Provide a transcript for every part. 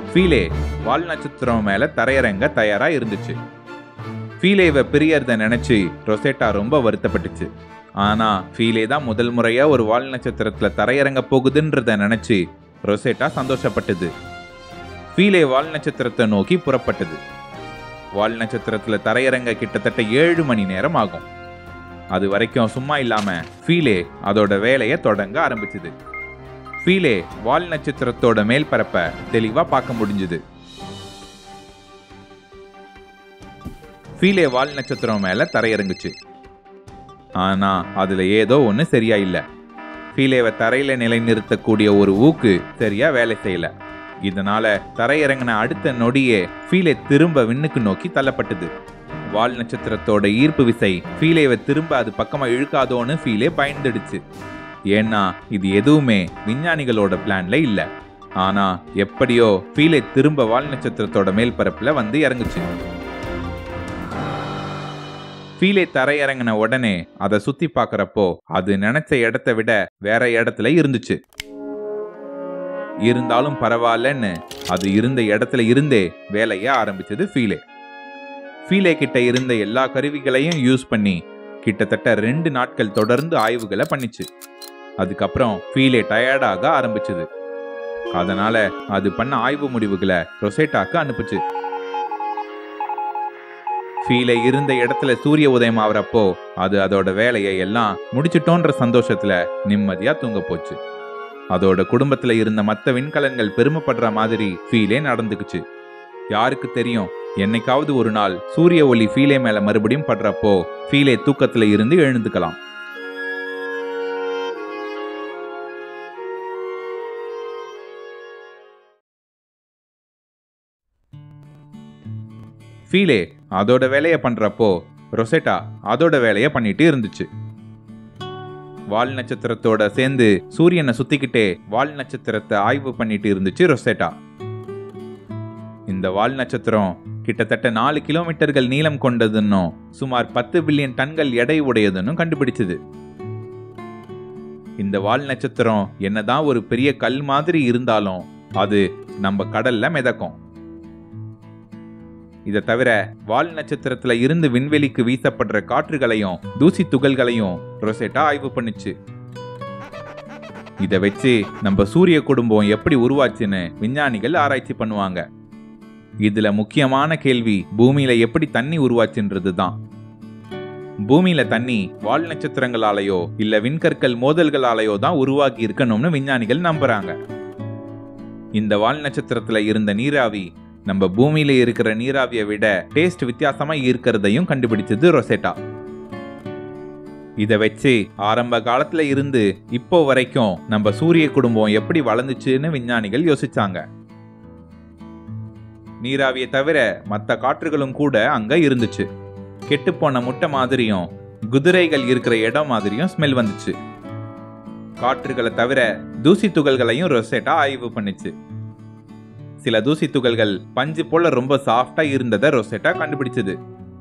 ஃபீலே வால் நட்சத்திரம் மேல தரையிறங்க தயாரா இருந்துச்சு ஃபீலேவை பிரியறத நினைச்சு ரொசேட்டா ரொம்ப வருத்தப்பட்டுச்சு ஆனா ஃபீலே தான் முதல் முறையா ஒரு வால் நட்சத்திரத்துல தரையிறங்க போகுதுன்றத நினைச்சு ரொசேட்டா சந்தோஷப்பட்டது ஃபீலே வால் நட்சத்திரத்தை நோக்கி புறப்பட்டது வால் நட்சத்திரத்துல தரையிறங்க கிட்டத்தட்ட ஏழு மணி நேரம் ஆகும் அது வரைக்கும் சும்மா இல்லாம ஃபீலே அதோட வேலையை தொடங்க ஆரம்பிச்சுது ஃபீலே வால் நட்சத்திரத்தோட மேல் பரப்ப தெளிவா பார்க்க முடிஞ்சுது ஃபீலே வால் நட்சத்திரம் மேல தரையிறங்குச்சு ஆனா அதுல ஏதோ ஒண்ணு சரியா இல்ல ஃபீலேவை தரையில நிலைநிறுத்தக்கூடிய ஒரு ஊக்கு சரியா வேலை செய்யல இதனால தரையிறங்கின அடுத்த நொடியே ஃபீலே திரும்ப விண்ணுக்கு நோக்கி தள்ளப்பட்டது வால் நட்சத்திரத்தோட ஈர்ப்பு விசை ஃபீலேவை திரும்ப அது பக்கமா இழுக்காதோன்னு ஃபீலே பயந்துடுச்சு ஏன்னா இது எதுவுமே விஞ்ஞானிகளோட பிளான்ல இல்ல ஆனா எப்படியோ ஃபீலே திரும்ப வால் நட்சத்திரத்தோட மேல் பரப்புல வந்து இறங்குச்சு ஃபீலே தரையிறங்கின உடனே அதை சுத்தி பார்க்கறப்போ அது நினைச்ச இடத்தை விட வேற இடத்துல இருந்துச்சு இருந்தாலும் பரவாயில்லன்னு அது இருந்த இடத்துல இருந்தே வேலைய ஆரம்பிச்சது ஃபீலே ஃபீலே கிட்ட இருந்த எல்லா கருவிகளையும் யூஸ் பண்ணி கிட்டத்தட்ட ரெண்டு நாட்கள் தொடர்ந்து ஆய்வுகளை பண்ணிச்சு அதுக்கப்புறம் ஃபீலே டயர்டாக ஆரம்பிச்சது அதனால அது பண்ண ஆய்வு முடிவுகளை ரொசேட்டாக்கு அனுப்புச்சு ஃபீலே இருந்த இடத்துல சூரிய உதயம் ஆகுறப்போ அது அதோட வேலையை எல்லாம் முடிச்சிட்டோன்ற சந்தோஷத்துல நிம்மதியா தூங்க போச்சு அதோட குடும்பத்துல இருந்த மத்த விண்கலன்கள் பெருமைப்படுற மாதிரி ஃபீலே நடந்துக்குச்சு யாருக்கு தெரியும் என்னைக்காவது ஒரு நாள் சூரிய ஒளி ஃபீலே மேல மறுபடியும் படுறப்போ ஃபீலே தூக்கத்துல இருந்து எழுந்துக்கலாம் ஃபீலே அதோட வேலையை பண்றப்போ ரொசெட்டா அதோட வேலையை பண்ணிட்டு இருந்துச்சு வால் நட்சத்திரத்தோட சேர்ந்து சூரியனை சுத்திக்கிட்டே வால் நட்சத்திரத்தை ஆய்வு பண்ணிட்டு இருந்துச்சு ரொசெட்டா இந்த வால் நட்சத்திரம் கிட்டத்தட்ட நாலு கிலோமீட்டர்கள் நீளம் கொண்டதுன்னும் சுமார் பத்து பில்லியன் டன்கள் எடை உடையதுன்னும் கண்டுபிடிச்சது இந்த வால் நட்சத்திரம் என்னதான் ஒரு பெரிய கல் மாதிரி இருந்தாலும் அது நம்ம கடல்ல மிதக்கும் இதை தவிர வால் நட்சத்திரத்துல இருந்து விண்வெளிக்கு வீசப்படுற காற்றுகளையும் தூசி துகள்களையும் ரொசெட்டா ஆய்வு பண்ணுச்சு இதை வச்சு நம்ம சூரிய குடும்பம் எப்படி உருவாச்சுன்னு விஞ்ஞானிகள் ஆராய்ச்சி பண்ணுவாங்க இதுல முக்கியமான கேள்வி பூமியில எப்படி தண்ணி உருவாச்சுன்றது தான் பூமியில தண்ணி வால் நட்சத்திரங்களாலேயோ இல்ல விண்கற்கள் மோதல்களாலேயோ தான் உருவாகி இருக்கணும்னு விஞ்ஞானிகள் நம்புறாங்க இந்த வால் நட்சத்திரத்துல இருந்த நீராவி நம்ம பூமியில இருக்கிற நீராவியை விட டேஸ்ட் வித்தியாசமா இருக்கிறதையும் கண்டுபிடிச்சது ரொசெட்டா இதை வச்சு ஆரம்ப காலத்துல இருந்து இப்போ வரைக்கும் நம்ம சூரிய குடும்பம் எப்படி வளர்ந்துச்சுன்னு விஞ்ஞானிகள் யோசிச்சாங்க நீராவியை தவிர மற்ற காற்றுகளும் கூட அங்க இருந்துச்சு கெட்டுப்போன முட்டை மாதிரியும் குதிரைகள் இருக்கிற இடம் மாதிரியும் ஸ்மெல் வந்துச்சு காற்றுகளை தவிர தூசி துகள்களையும் ரொசெட்டா ஆய்வு பண்ணுச்சு சில தூசி துகள்கள் பஞ்சு போல ரொம்ப சாஃப்டா இருந்ததை ரொசெட்டா கண்டுபிடிச்சது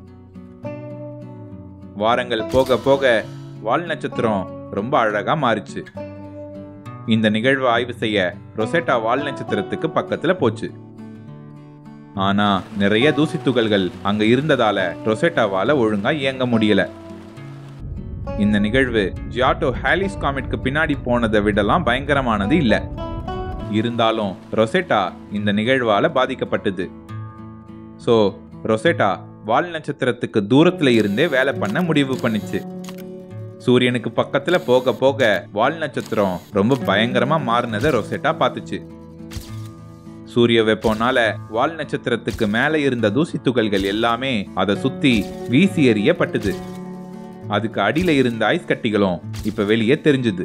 வாரங்கள் போக போக வால் நட்சத்திரம் ரொம்ப அழகா மாறிச்சு இந்த நிகழ்வை ஆய்வு செய்ய ரொசெட்டா வால் நட்சத்திரத்துக்கு பக்கத்துல போச்சு ஆனா நிறைய தூசி துகள்கள் அங்க இருந்ததால ரொசெட்டாவால ஒழுங்கா இயங்க முடியல இந்த நிகழ்வு ஜியாட்டோ ஹாலிஸ் காமெட்க்கு பின்னாடி போனதை விடலாம் பயங்கரமானது இல்ல இருந்தாலும் ரொசெட்டா இந்த நிகழ்வால பாதிக்கப்பட்டது சோ ரொசெட்டா வால் நட்சத்திரத்துக்கு தூரத்துல இருந்தே வேலை பண்ண முடிவு பண்ணுச்சு சூரியனுக்கு பக்கத்துல போக போக வால் நட்சத்திரம் ரொம்ப பயங்கரமா மாறினதை ரொசெட்டா பார்த்துச்சு சூரிய வெப்பம்னால வால் நட்சத்திரத்துக்கு மேல இருந்த தூசி துகள்கள் எல்லாமே அதை சுத்தி வீசி எறியப்பட்டது அதுக்கு அடியில இருந்த ஐஸ் கட்டிகளும் இப்ப வெளியே தெரிஞ்சுது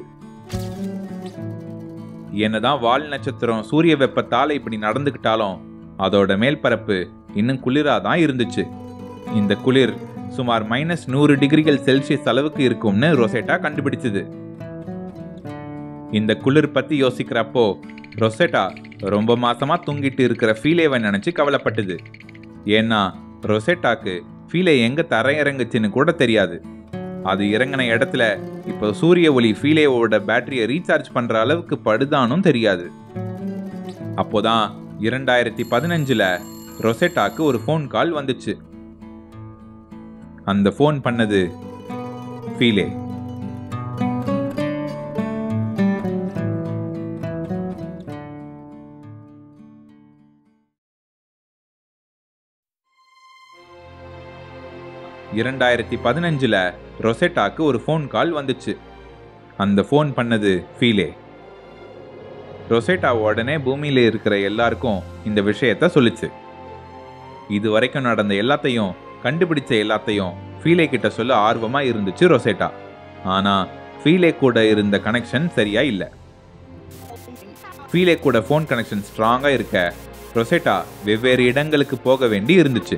என்னதான் வால் நட்சத்திரம் சூரிய வெப்பத்தால இப்படி நடந்துக்கிட்டாலும் அதோட மேல்பரப்பு இன்னும் குளிரா தான் இருந்துச்சு இந்த குளிர் சுமார் மைனஸ் நூறு டிகிரிகள் செல்சியஸ் அளவுக்கு இருக்கும்னு ரொசெட்டா கண்டுபிடிச்சது இந்த குளிர் பத்தி யோசிக்கிறப்போ ரொசெட்டா ரொம்ப மாசமா தூங்கிட்டு இருக்கிற ஃபீலேவை நினைச்சு கவலைப்பட்டது ஏன்னா ரொசெட்டாக்கு ஃபீலே எங்க தரையிறங்குச்சுன்னு கூட தெரியாது அது இறங்கின இடத்துல இப்போ சூரிய ஒளி ஃபீலேவோட பேட்டரியை ரீசார்ஜ் பண்ற அளவுக்கு படுதானும் தெரியாது அப்போதான் இரண்டாயிரத்தி பதினஞ்சில் ரொசெட்டாக்கு ஒரு ஃபோன் கால் வந்துச்சு அந்த ஃபோன் பண்ணது ஃபீலே இரண்டாயிரத்தி பதினஞ்சில் ரொசெட்டாக்கு ஒரு ஃபோன் கால் வந்துச்சு அந்த ஃபோன் பண்ணது ஃபீலே ரொசெட்டா உடனே பூமியில இருக்கிற எல்லாருக்கும் இந்த விஷயத்த சொல்லுச்சு இது வரைக்கும் நடந்த எல்லாத்தையும் கண்டுபிடிச்ச எல்லாத்தையும் ஃபீலே கிட்ட சொல்ல ஆர்வமா இருந்துச்சு ரொசெட்டா ஆனா ஃபீலே கூட இருந்த கனெக்ஷன் சரியா இல்லை ஃபீலே கூட ஃபோன் கனெக்ஷன் ஸ்ட்ராங்கா இருக்க ரொசெட்டா வெவ்வேறு இடங்களுக்கு போக வேண்டி இருந்துச்சு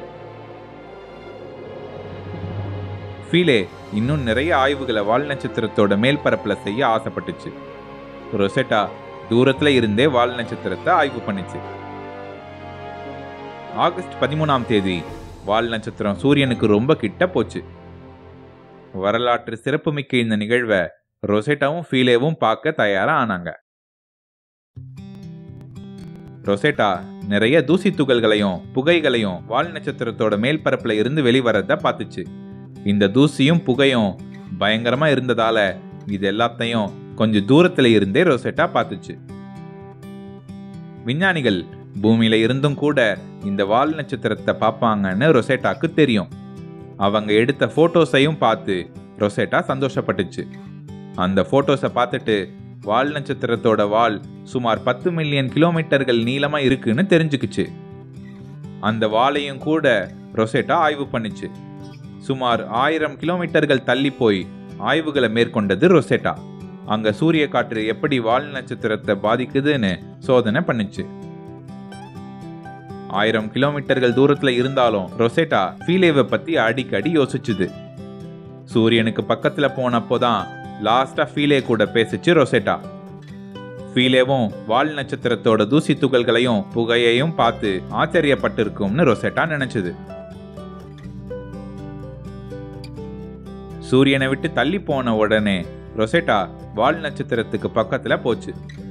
ஃபீலே இன்னும் நிறைய ஆய்வுகளை வால் நட்சத்திரத்தோட மேல் பரப்புல செய்ய ஆசைப்பட்டுச்சு ரொசெட்டா தூரத்துல இருந்தே வால் நட்சத்திரத்தை ஆய்வு பண்ணுச்சு ஆகஸ்ட் பதிமூணாம் தேதி வால் நட்சத்திரம் சூரியனுக்கு ரொம்ப கிட்ட போச்சு வரலாற்று சிறப்புமிக்க இந்த நிகழ்வை ரொசெட்டாவும் ஃபீலேவும் பார்க்க தயாரா ஆனாங்க ரொசெட்டா நிறைய தூசி துகள்களையும் புகைகளையும் வால் நட்சத்திரத்தோட மேல் பரப்புல இருந்து வெளிவரத பார்த்துச்சு இந்த தூசியும் புகையும் பயங்கரமா இருந்ததால இது எல்லாத்தையும் கொஞ்சம் தூரத்துல இருந்தே ரொசெட்டா பார்த்துச்சு விஞ்ஞானிகள் பூமியில இருந்தும் கூட இந்த வால் நட்சத்திரத்தை பார்ப்பாங்கன்னு ரொசெட்டாக்கு தெரியும் அவங்க எடுத்த போட்டோஸையும் பார்த்து ரொசெட்டா சந்தோஷப்பட்டுச்சு அந்த போட்டோஸை பார்த்துட்டு வால் நட்சத்திரத்தோட வால் சுமார் பத்து மில்லியன் கிலோமீட்டர்கள் நீளமா இருக்குன்னு தெரிஞ்சுக்குச்சு அந்த வாலையும் கூட ரொசெட்டா ஆய்வு பண்ணுச்சு சுமார் ஆயிரம் கிலோமீட்டர்கள் தள்ளி போய் ஆய்வுகளை மேற்கொண்டது ரொசெட்டா அங்க சூரிய காற்று எப்படி வால் நட்சத்திரத்தை பாதிக்குதுன்னு சோதனை பண்ணுச்சு ஆயிரம் கிலோமீட்டர்கள் தூரத்துல இருந்தாலும் ரொசெட்டா ஃபீலேவை பத்தி அடிக்கடி யோசிச்சுது சூரியனுக்கு பக்கத்துல போனப்போதான் லாஸ்டா ஃபீலே கூட பேசிச்சு ரொசெட்டா ஃபீலேவும் வால் நட்சத்திரத்தோட தூசி துகள்களையும் புகையையும் பார்த்து ஆச்சரியப்பட்டிருக்கும்னு ரொசெட்டா நினைச்சது சூரியனை விட்டு தள்ளி போன உடனே ரொசெட்டா வால் நட்சத்திரத்துக்கு பக்கத்துல போச்சு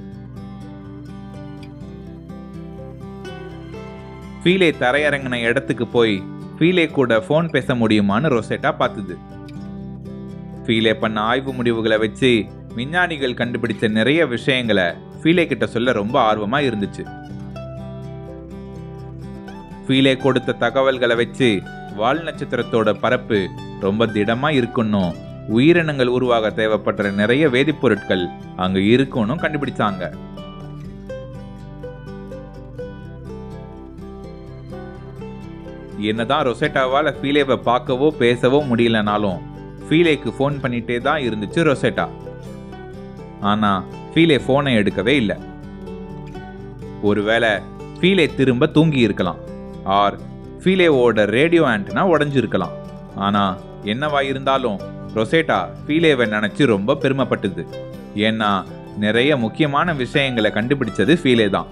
ஃபீலே தரையிறங்கின இடத்துக்கு போய் ஃபீலே கூட ஃபோன் பேச முடியுமான்னு ரொசெட்டா பார்த்தது ஃபீலே பண்ண ஆய்வு முடிவுகளை வச்சு விஞ்ஞானிகள் கண்டுபிடிச்ச நிறைய விஷயங்களை ஃபீலே கிட்ட சொல்ல ரொம்ப ஆர்வமா இருந்துச்சு ஃபீலே கொடுத்த தகவல்களை வச்சு வால் நட்சத்திரத்தோட பரப்பு ரொம்ப திடமா இருக்கணும் உயிரினங்கள் உருவாக தேவைப்படுற நிறைய வேதிப்பொருட்கள் அங்க இருக்குன்னு கண்டுபிடிச்சாங்க என்னதான் ரொசெட்டாவால ஃபீலேவை பார்க்கவோ பேசவோ முடியலனாலும் ஃபீலேக்கு ஃபோன் பண்ணிட்டே தான் இருந்துச்சு ரொசெட்டா ஆனா ஃபீலே ஃபோனை எடுக்கவே இல்லை ஒருவேளை ஃபீலே திரும்ப தூங்கி இருக்கலாம் ஆர் ஃபீலேவோட ரேடியோ ஆண்டனா உடஞ்சிருக்கலாம் ஆனா என்னவா இருந்தாலும் ரொசேட்டா ஃபீலேவை நினைச்சு ரொம்ப பெருமைப்பட்டது ஏன்னா நிறைய முக்கியமான விஷயங்களை கண்டுபிடிச்சது ஃபீலே தான்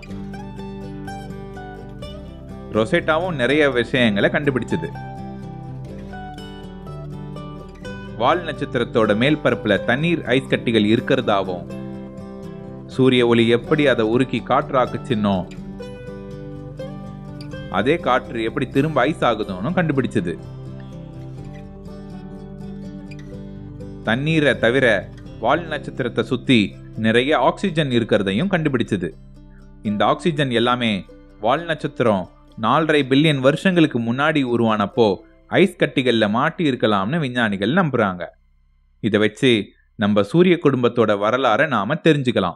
ரொசேட்டாவும் நிறைய விஷயங்களை கண்டுபிடிச்சது வால் நட்சத்திரத்தோட மேல் பரப்புல தண்ணீர் ஐஸ் கட்டிகள் இருக்கிறதாவும் சூரிய ஒளி எப்படி அதை உருக்கி காற்றாக்குச்சின்னோ அதே காற்று எப்படி திரும்ப ஐஸ் ஆகுதுன்னு கண்டுபிடிச்சது தண்ணீரை தவிர வால் நட்சத்திரத்தை சுத்தி நிறைய ஆக்சிஜன் இருக்கிறதையும் கண்டுபிடிச்சது இந்த ஆக்சிஜன் எல்லாமே வால் நட்சத்திரம் நாலரை பில்லியன் வருஷங்களுக்கு முன்னாடி உருவானப்போ ஐஸ் கட்டிகள்ல மாட்டி இருக்கலாம்னு விஞ்ஞானிகள் நம்புறாங்க இதை வச்சு நம்ம சூரிய குடும்பத்தோட வரலாறை நாம தெரிஞ்சுக்கலாம்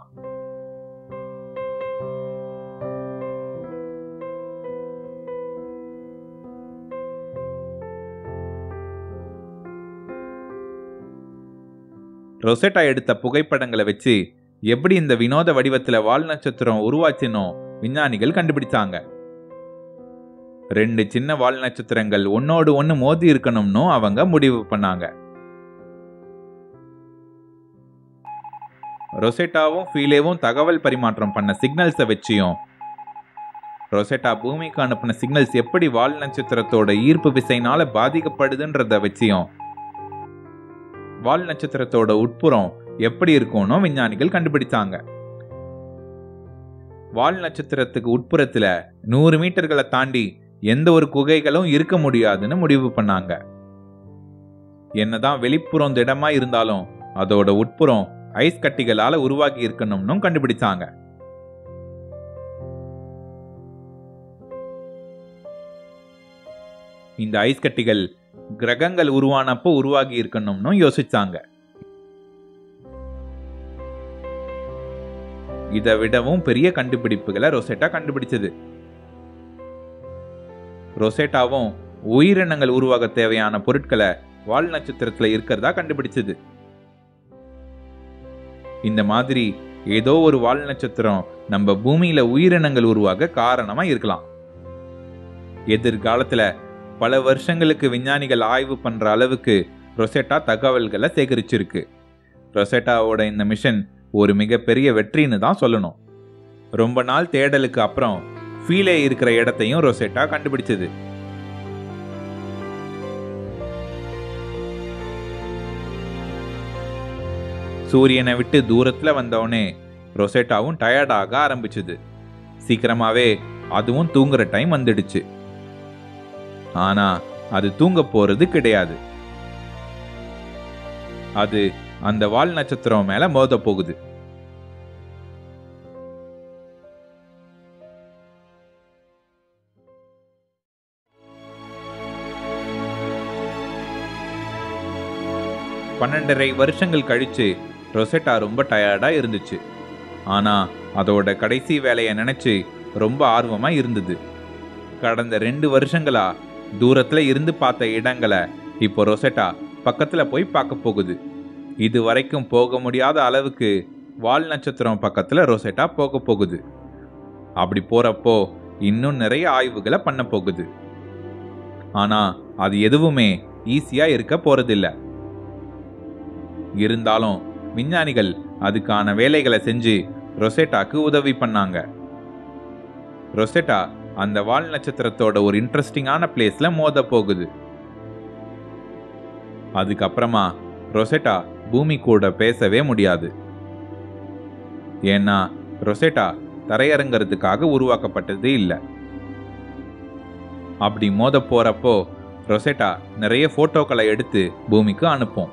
ரொசெட்டா எடுத்த புகைப்படங்களை வச்சு எப்படி இந்த வினோத வடிவத்துல வால் நட்சத்திரம் உருவாச்சுனோ விஞ்ஞானிகள் கண்டுபிடிச்சாங்க ரெண்டு சின்ன வால் நட்சத்திரங்கள் ஒன்னோடு ஒன்னு மோதி இருக்கணும்னு அவங்க முடிவு பண்ணாங்க ரொசெட்டாவும் ஃபீலேவும் தகவல் பரிமாற்றம் பண்ண சிக்னல்ஸை வச்சியும் ரொசெட்டா பூமிக்கு அனுப்பின சிக்னல்ஸ் எப்படி வால் நட்சத்திரத்தோட ஈர்ப்பு விசைனால பாதிக்கப்படுதுன்றத வச்சியும் வால் நட்சத்திரத்தோட உட்புறம் எப்படி இருக்கும்னு விஞ்ஞானிகள் கண்டுபிடிச்சாங்க வால் நட்சத்திரத்துக்கு உட்புறத்துல நூறு மீட்டர்களை தாண்டி எந்த ஒரு குகைகளும் இருக்க முடியாதுன்னு முடிவு பண்ணாங்க என்னதான் வெளிப்புறம் திடமா இருந்தாலும் அதோட உட்புறம் ஐஸ் கட்டிகளால உருவாகி இருக்கணும்னு கண்டுபிடிச்சாங்க இந்த ஐஸ் கட்டிகள் கிரகங்கள் உருவானப்போ உருவாகி இருக்கணும்னு யோசிச்சாங்க இதை விடவும் பெரிய கண்டுபிடிப்புகளை ரொசெட்டா கண்டுபிடிச்சது ரொசெட்டாவும் உயிரினங்கள் உருவாக தேவையான பொருட்களை வால் நட்சத்திரத்துல இருக்கிறதா கண்டுபிடிச்சது இந்த மாதிரி ஏதோ ஒரு வால் நட்சத்திரம் நம்ம பூமியில உயிரினங்கள் உருவாக காரணமா இருக்கலாம் எதிர்காலத்துல பல வருஷங்களுக்கு விஞ்ஞானிகள் ஆய்வு பண்ற அளவுக்கு ரொசெட்டா தகவல்களை சேகரிச்சிருக்கு ரொசெட்டாவோட இந்த மிஷன் ஒரு மிகப்பெரிய வெற்றின்னு தான் சொல்லணும் ரொம்ப நாள் தேடலுக்கு அப்புறம் ஃபீலே இருக்கிற இடத்தையும் ரொசெட்டா கண்டுபிடிச்சது சூரியனை விட்டு தூரத்துல வந்தவனே ரொசெட்டாவும் டயர்டாக ஆரம்பிச்சது சீக்கிரமாவே அதுவும் தூங்குற டைம் வந்துடுச்சு ஆனா அது தூங்க போறது கிடையாது அது அந்த வால் நட்சத்திரம் மேல மோத போகுது பன்னெண்டரை வருஷங்கள் கழிச்சு ரொசெட்டா ரொம்ப டயர்டா இருந்துச்சு ஆனா அதோட கடைசி வேலையை நினைச்சு ரொம்ப ஆர்வமா இருந்தது கடந்த ரெண்டு வருஷங்களா தூரத்துல இருந்து பார்த்த இடங்களை இப்போ ரொசெட்டா பக்கத்துல போய் பார்க்க போகுது இது வரைக்கும் போக முடியாத அளவுக்கு வால் நட்சத்திரம் பக்கத்துல ரொசெட்டா போக போகுது அப்படி போறப்போ இன்னும் நிறைய ஆய்வுகளை பண்ண போகுது ஆனா அது எதுவுமே ஈஸியா இருக்க போறதில்ல இருந்தாலும் விஞ்ஞானிகள் அதுக்கான வேலைகளை செஞ்சு ரொசெட்டாக்கு உதவி பண்ணாங்க ரொசெட்டா அந்த வால் நட்சத்திரத்தோட ஒரு இன்ட்ரெஸ்டிங்கான பிளேஸ்ல மோத போகுது அதுக்கப்புறமா ரொசெட்டா பூமி கூட பேசவே முடியாது ஏன்னா ரொசெட்டா தரையிறங்கிறதுக்காக உருவாக்கப்பட்டது இல்லை அப்படி மோத போறப்போ ரொசெட்டா நிறைய போட்டோக்களை எடுத்து பூமிக்கு அனுப்பும்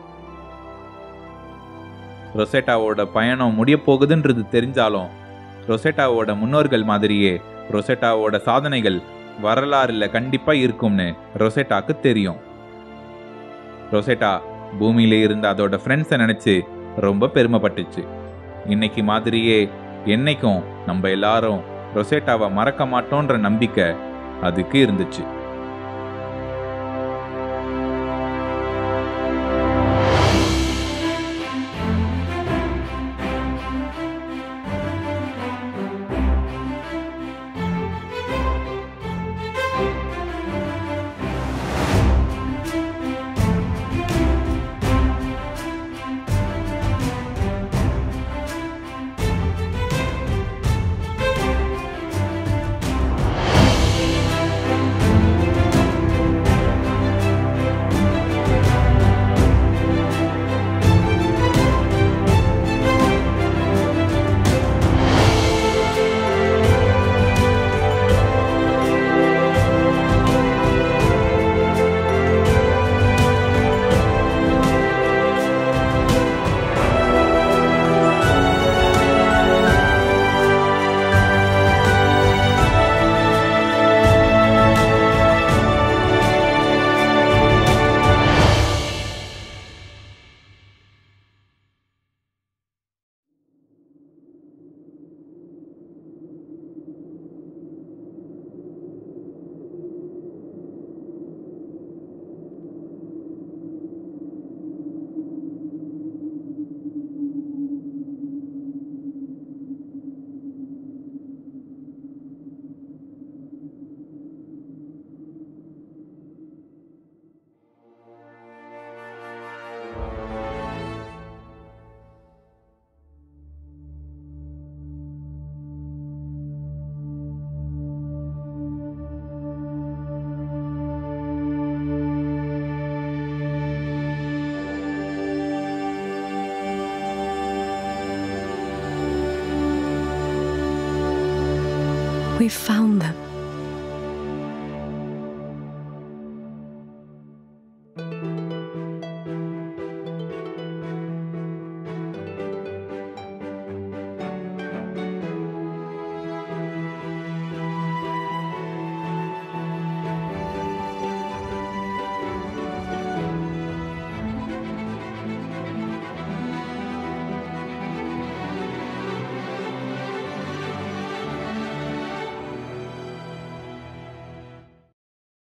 ரொசெட்டாவோட பயணம் முடிய போகுதுன்றது தெரிஞ்சாலும் ரொசெட்டாவோட முன்னோர்கள் மாதிரியே ரொசெட்டாவோட சாதனைகள் வரலாறுல கண்டிப்பா இருக்கும்னு ரொசெட்டாக்கு தெரியும் ரொசெட்டா பூமியில இருந்த அதோட ஃப்ரெண்ட்ஸை நினைச்சு ரொம்ப பெருமைப்பட்டுச்சு இன்னைக்கு மாதிரியே என்னைக்கும் நம்ம எல்லாரும் ரொசெட்டாவை மறக்க மாட்டோன்ற நம்பிக்கை அதுக்கு இருந்துச்சு we found them.